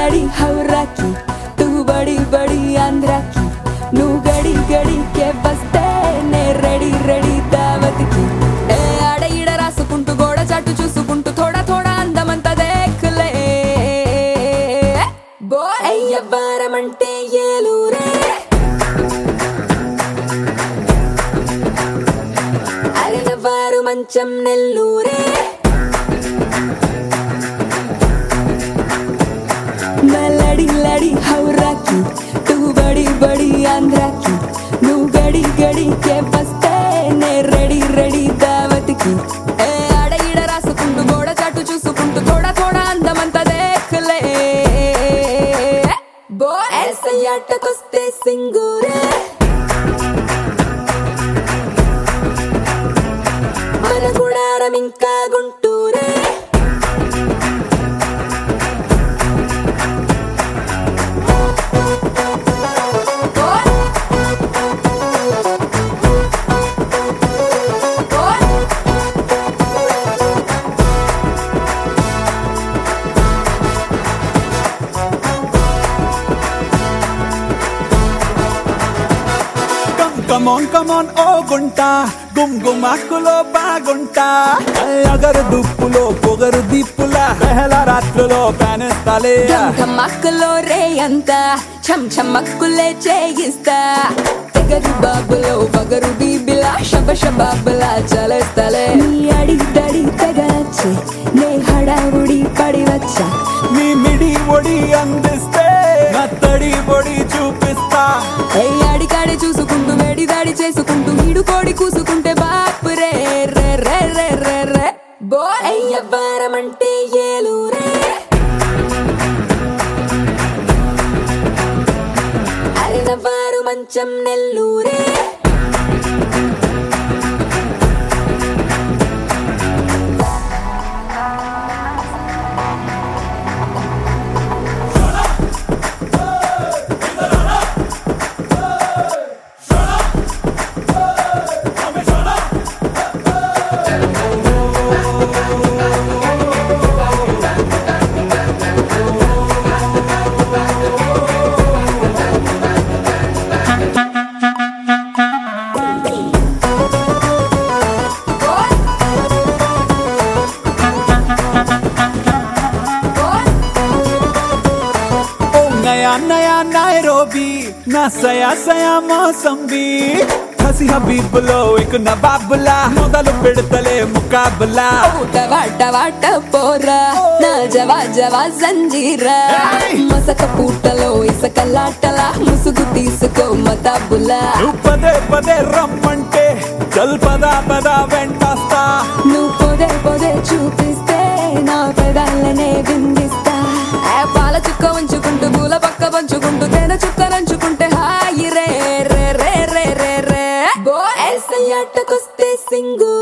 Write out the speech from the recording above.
లడి హౌరాకి తూ బడి బడి ఆంధ్రాకి నువ్వు గడి గడికే వస్తే నే రెడీ రెడీ దావతికి ఏ ఆడ ఈడ రాసుకుంటూ గోడ చాటు చూసుకుంటూ థోడా థోడా అందమంతా దేఖలే బో అయ్యవ్వారమంటే ఏలూరే అరగవారు మంచం నెల్లూరే లడి లడి హౌరాకి తూ బడి బడి ఆంధ్రాకి నువ్వు గడి గడికే వస్తే నే రెడీ రెడీ దావతికి ఏ ఆడ ఈడ రాసుకుంటూ గోడ చాటు చూసుకుంటూ థోడా థోడా అందమంతా దేఖలే బో ఎస్ఐయాటకొస్తే సింగూరే మన గుడారం ఇంకా గుంటూరే కమ్ కమోన్ కమోన్ ఓ గుంట గుమ్ గుమాకులో బాగుంటా అగరు దుప్పులో పొగరు దిప్పులా బెహల రాత్రులో పేనేస్తాలే ఢమక్కులో రే అంత చమ్ చమ్మక్కులే చేయిస్తా తెగరు బాబులో బగరు బీబిలా శబ శబాబులా చలేస్తలే నీ అడి దడి తెగనచ్చి నే హడావుడి పడి వచ్చా నీ మిడి ఒడి అందిస్తే నా తడి పొడి చూపిస్తా ఏ అడికాడి చూసుకుంటూ వేడి దాడి చేసుకుంటూ వీడు కోడి కూసుకుంటే బాపు రే రే రే రే రే రే బో అయ్యవ్వారమంటే ఏలూరే అరినవారు మంచం నెల్లూరే ఓ నయా నయా నైరోబీ నా సయా సయా మోసంబీ హసి హబీబులో ఇక నవాబులా మొదలు పెడతలే ముకాబులా వాట వాట పోరా నా జవా జవా సంజీరా ఏయ్! మసక పూటలో ఇసకలాటలా ముసుగు తీసుకో మతాబులా నువ్వు పదే పదే రమ్మంటే చల్ పదా పదా వెంటస్తా నువ్వు పొదే పొదే చూపిస్తే నా పెదాలనే విందిస్తా ఆ పాల చుక్క ఉంచుకుంటూ పూల పక్క పంచుకుంటూ తేనె చుక్క నంచుకుంటే హాయి రే రే రే రే రే రే బో ఎస్ఐ ఆటకొస్తే సింగు